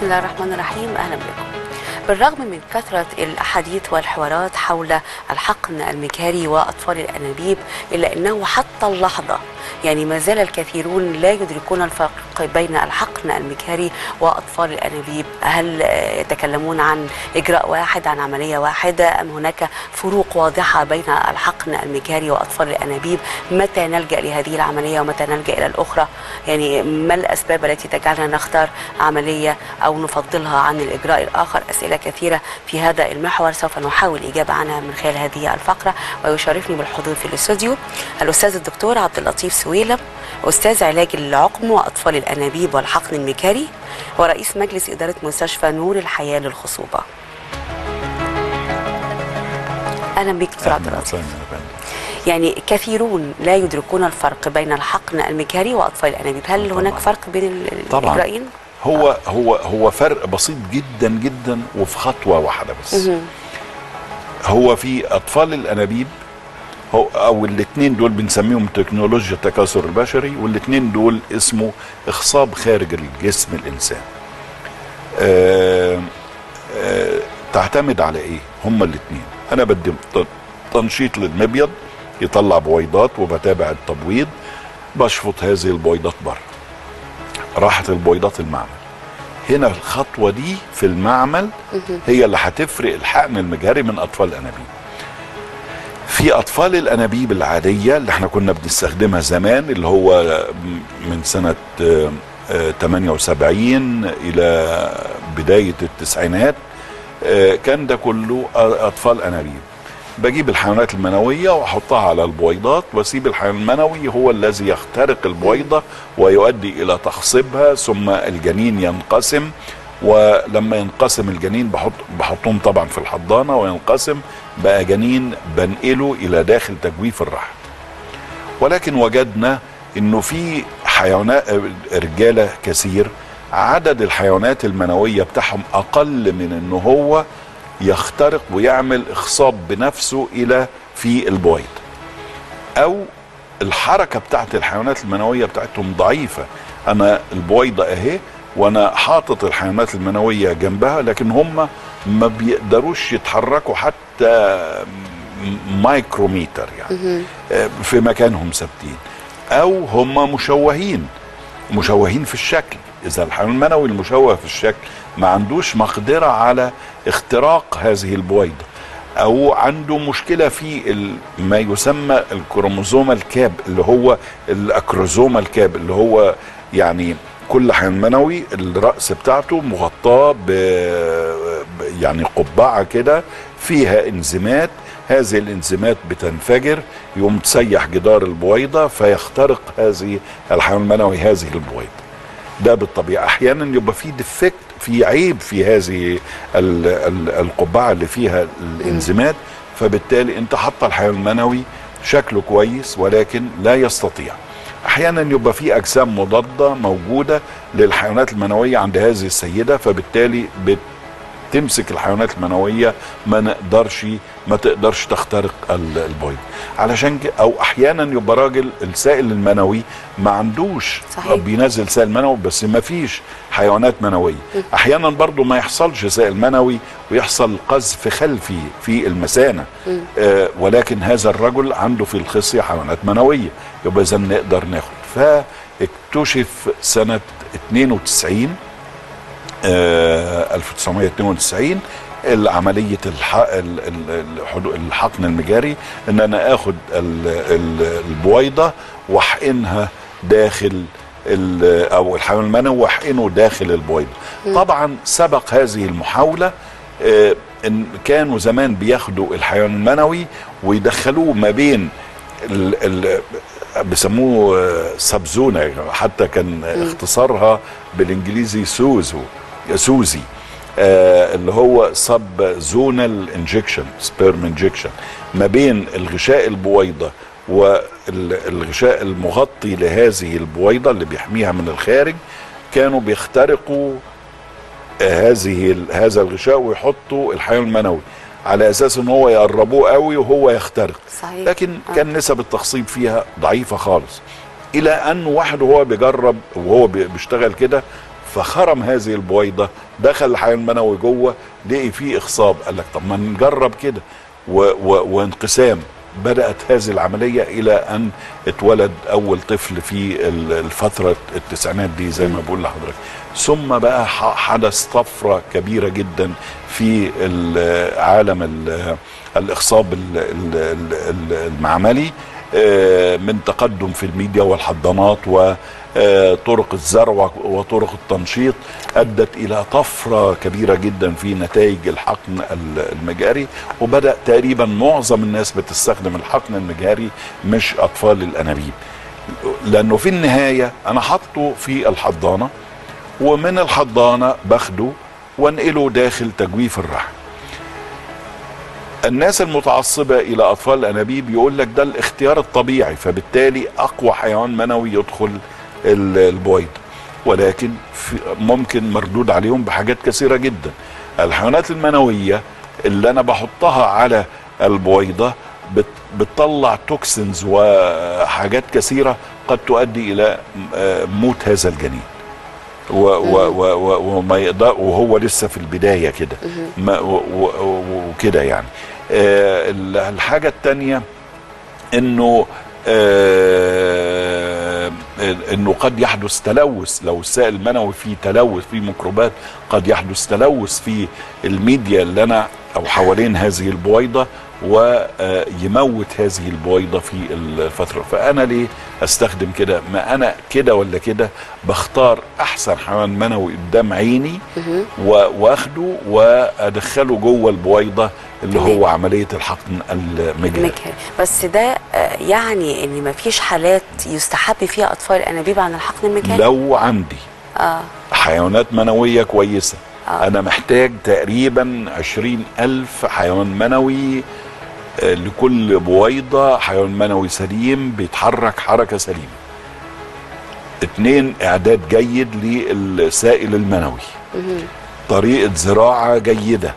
بسم الله الرحمن الرحيم اهلا بكم بالرغم من كثرة الأحاديث والحوارات حول الحقن المكاري وأطفال الأنابيب إلا أنه حتى اللحظة يعني ما زال الكثيرون لا يدركون الفرق بين الحقن المكاري وأطفال الأنابيب هل آه، يتكلمون عن إجراء واحد عن عملية واحدة أم هناك فروق واضحة بين الحقن المكاري وأطفال الأنابيب متى نلجأ لهذه العملية ومتى نلجأ إلى الأخرى يعني ما الأسباب التي تجعلنا نختار عملية أو نفضلها عن الإجراء الآخر أسئلة كثيرة في هذا المحور سوف نحاول الإجابة عنها من خلال هذه الفقرة ويشرفني بالحضور في الاستوديو الأستاذ الدكتور عبد اللطيف سويلم أستاذ علاج العقم وأطفال الأنابيب والحقن المكاري ورئيس مجلس إدارة مستشفى نور الحياة للخصوبة أهلا بك دكتور عبد اللطيف وسهلا يا فندم. يعني كثيرون لا يدركون الفرق بين الحقن المكاري وأطفال الأنابيب هل طبعاً. هناك فرق بين ال- طبعاً. الإجراءين؟ هو هو هو فرق بسيط جدا جدا وفي خطوه واحده بس مهم. هو في اطفال الانابيب هو او الاثنين دول بنسميهم تكنولوجيا التكاثر البشري والاثنين دول اسمه اخصاب خارج الجسم الانسان آه آه تعتمد على ايه هما الاثنين انا بدي ت- تنشيط للمبيض يطلع بويضات وبتابع التبويض بشفط هذه البويضات بره راحت البويضات المعمل هنا الخطوه دي في المعمل هي اللي هتفرق الحقن المجهري من اطفال الانابيب في اطفال الانابيب العاديه اللي احنا كنا بنستخدمها زمان اللي هو من سنه آه، آه، 78 الى بدايه التسعينات آه، كان ده كله اطفال انابيب بجيب الحيوانات المنويه واحطها على البويضات واسيب الحيوان المنوي هو الذي يخترق البويضه ويؤدي الى تخصيبها ثم الجنين ينقسم ولما ينقسم الجنين بحط بحطهم طبعا في الحضانه وينقسم بقى جنين بنقله الى داخل تجويف الرحم ولكن وجدنا انه في حيوانات رجاله كثير عدد الحيوانات المنويه بتاعهم اقل من انه هو يخترق ويعمل اخصاب بنفسه الى في البويض او الحركه بتاعت الحيوانات المنويه بتاعتهم ضعيفه انا البويضه اهي وانا حاطط الحيوانات المنويه جنبها لكن هم ما بيقدروش يتحركوا حتى م- مايكروميتر يعني آه، في مكانهم ثابتين او هم مشوهين مشوهين في الشكل اذا الحيوان المنوي المشوه في الشكل ما عندوش مقدره على اختراق هذه البويضه او عنده مشكله في ال- ما يسمى الكروموزوم الكاب اللي هو الاكروزوم الكاب اللي هو يعني كل حيوان منوي الراس بتاعته مغطاه ب ب- يعني قبعه كده فيها انزيمات هذه الانزيمات بتنفجر يقوم تسيح جدار البويضه فيخترق هذه الحيوان المنوي هذه البويضه ده بالطبيعه احيانا يبقى في ديفكت في عيب في هذه ال- ال- القبعه اللي فيها الانزيمات فبالتالي انت حاطه الحيوان المنوي شكله كويس ولكن لا يستطيع احيانا يبقى في اجسام مضاده موجوده للحيوانات المنويه عند هذه السيده فبالتالي بت تمسك الحيوانات المنويه ما نقدرش ما تقدرش تخترق ال- البيض علشان كده او احيانا يبقى راجل السائل المنوي ما عندوش صحيح. بينزل سائل منوي بس ما فيش حيوانات منويه احيانا برضو ما يحصلش سائل منوي ويحصل قذف خلفي في المثانه آه ولكن هذا الرجل عنده في الخصيه حيوانات منويه يبقى اذا نقدر ناخد فاكتشف سنه 92 آه، 1992 عملية الح... ال- ال- الحدو- الحقن المجاري ان انا اخد ال... ال- البويضة واحقنها داخل ال... او الحيوان المنوي واحقنه داخل البويضة طبعا سبق هذه المحاولة آه، ان كانوا زمان بياخدوا الحيوان المنوي ويدخلوه ما بين ال... ال... بيسموه آه، سبزونة حتى كان اختصارها بالانجليزي سوزو سوزي آه اللي هو سب زونال انجكشن سبيرم انجكشن ما بين الغشاء البويضه والغشاء المغطي لهذه البويضه اللي بيحميها من الخارج كانوا بيخترقوا آه، هذه ال- هذا الغشاء ويحطوا الحيوان المنوي على اساس ان هو يقربوه قوي وهو يخترق صحيح لكن آه. كان نسب التخصيب فيها ضعيفه خالص الى ان واحد وهو بيجرب وهو بي- بيشتغل كده فخرم هذه البويضه دخل الحيوان المنوي جوه لقي فيه اخصاب قال لك طب ما نجرب كده و و وانقسام بدات هذه العمليه الى ان اتولد اول طفل في ال- الفتره التسعينات دي زي ما بقول لحضرتك ثم بقى ح- حدث طفره كبيره جدا في ال- عالم ال- الاخصاب ال- ال- ال- ال- المعملي آه، من تقدم في الميديا والحضانات وطرق الزرع وطرق التنشيط ادت الى طفره كبيره جدا في نتائج الحقن ال- المجاري وبدا تقريبا معظم الناس بتستخدم الحقن المجاري مش اطفال الانابيب لانه في النهايه انا حاطه في الحضانه ومن الحضانه باخده وانقله داخل تجويف الرحم الناس المتعصبة إلى أطفال الأنابيب يقول لك ده الاختيار الطبيعي فبالتالي أقوى حيوان منوي يدخل ال- البويضة ولكن في ممكن مردود عليهم بحاجات كثيرة جدا الحيوانات المنوية اللي أنا بحطها على البويضة بت- بتطلع توكسينز وحاجات كثيرة قد تؤدي إلى آه، موت هذا الجنين و و و و وما يقدر وهو لسه في البدايه كده ما- و- و- و- وكده يعني آه، ال- الحاجه الثانيه انه آه، انه قد يحدث تلوث لو السائل المنوي فيه تلوث فيه ميكروبات قد يحدث تلوث في الميديا اللي انا او حوالين هذه البويضه ويموت هذه البويضه في الفتره فانا ليه استخدم كده ما انا كده ولا كده بختار احسن حيوان منوي قدام عيني و- واخده وادخله جوه البويضه اللي تمام. هو عمليه الحقن المجهري مجهري بس ده آه، يعني ان مفيش حالات يستحب فيها اطفال الانابيب عن الحقن المجهري لو عندي اه حيوانات منوية كويسة آه. أنا محتاج تقريبا عشرين ألف حيوان منوي آه، لكل بويضة حيوان منوي سليم بيتحرك حركة سليمة اتنين إعداد جيد للسائل المنوي طريقة زراعة جيدة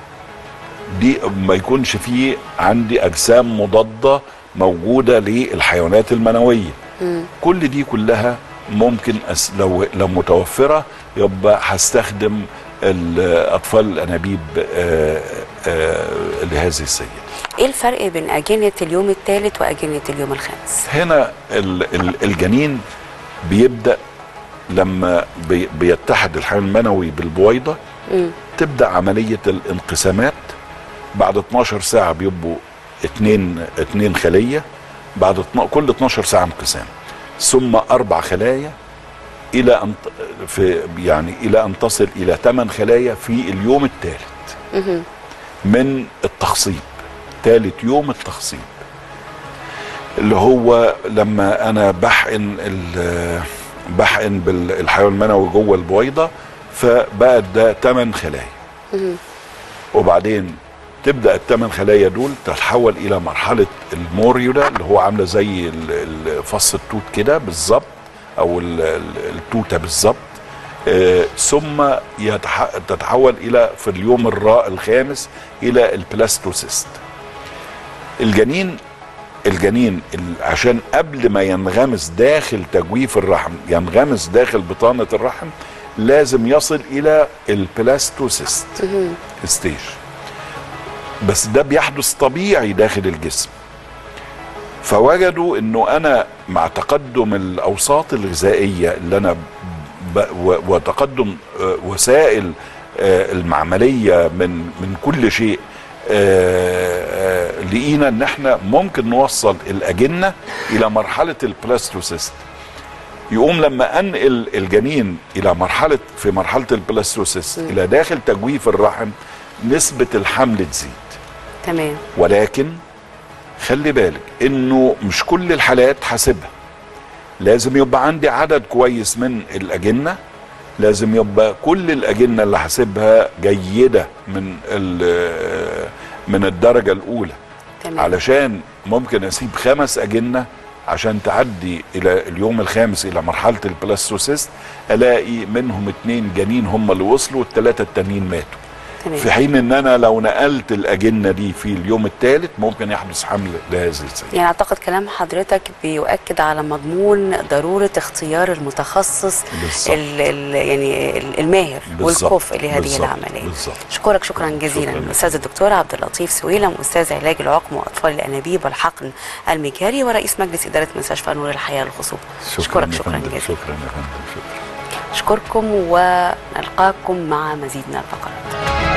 دي ما يكونش فيه عندي أجسام مضادة موجودة للحيوانات المنوية كل دي كلها ممكن أس لو لو متوفره يبقى هستخدم الاطفال الانابيب آه، آه، لهذه السيده. ايه الفرق بين اجنه اليوم الثالث واجنه اليوم الخامس هنا ال- ال- الجنين بيبدا لما بي- بيتحد الحيوان المنوي بالبويضه تبدا عمليه الانقسامات بعد 12 ساعه بيبقوا اتنين اتنين خليه بعد اتنا- كل 12 ساعه انقسام ثم اربع خلايا الى ان ت- في يعني الى ان تصل الى ثمان خلايا في اليوم الثالث من التخصيب ثالث يوم التخصيب اللي هو لما انا بحقن ال- بحقن بالحيوان المنوي جوه البويضه فبقت ده 8 خلايا وبعدين تبدا الثمان خلايا دول تتحول الى مرحله الموريولا اللي هو عامله زي ال- ال- فص التوت كده بالظبط او ال- ال- التوته بالظبط آه، ثم يتح... تتحول الى في اليوم الراء الخامس الى البلاستوسيست الجنين الجنين ال- عشان قبل ما ينغمس داخل تجويف الرحم ينغمس داخل بطانة الرحم لازم يصل الى البلاستوسيست ستيج بس ده بيحدث طبيعي داخل الجسم فوجدوا انه انا مع تقدم الاوساط الغذائيه اللي انا ب... و... وتقدم آه، وسائل آه، المعمليه من من كل شيء آه، آه، لقينا ان احنا ممكن نوصل الاجنه الى مرحله البلاستوسيست يقوم لما انقل الجنين الى مرحله في مرحله البلاستوسيست الى داخل تجويف الرحم نسبه الحمل تزيد تمام ولكن خلي بالك انه مش كل الحالات حاسبها لازم يبقى عندي عدد كويس من الاجنه لازم يبقى كل الاجنه اللي حاسبها جيده من ال- من الدرجه الاولى تمام علشان ممكن اسيب خمس اجنه عشان تعدي الى اليوم الخامس الى مرحله البلاستوسيست الاقي منهم اتنين جنين هم اللي وصلوا والثلاثه التانيين ماتوا تمام. في حين ان انا لو نقلت الاجنه دي في اليوم الثالث ممكن يحدث حمل لهذه السيده يعني اعتقد كلام حضرتك بيؤكد على مضمون ضروره اختيار المتخصص بالظبط. ال ال يعني ال- الماهر بالظبط. والكفء لهذه بالظبط. العمليه بالظبط. اشكرك شكرا جزيلا شكراً. الاستاذ الدكتور عبد اللطيف سويلم استاذ علاج العقم واطفال الانابيب والحقن المجهري ورئيس مجلس اداره مستشفى نور الحياه للخصوبه اشكرك يا شكرا فندم. جزيلا شكرا يا فندم شكرا اشكركم ونلقاكم مع مزيد من الفقرات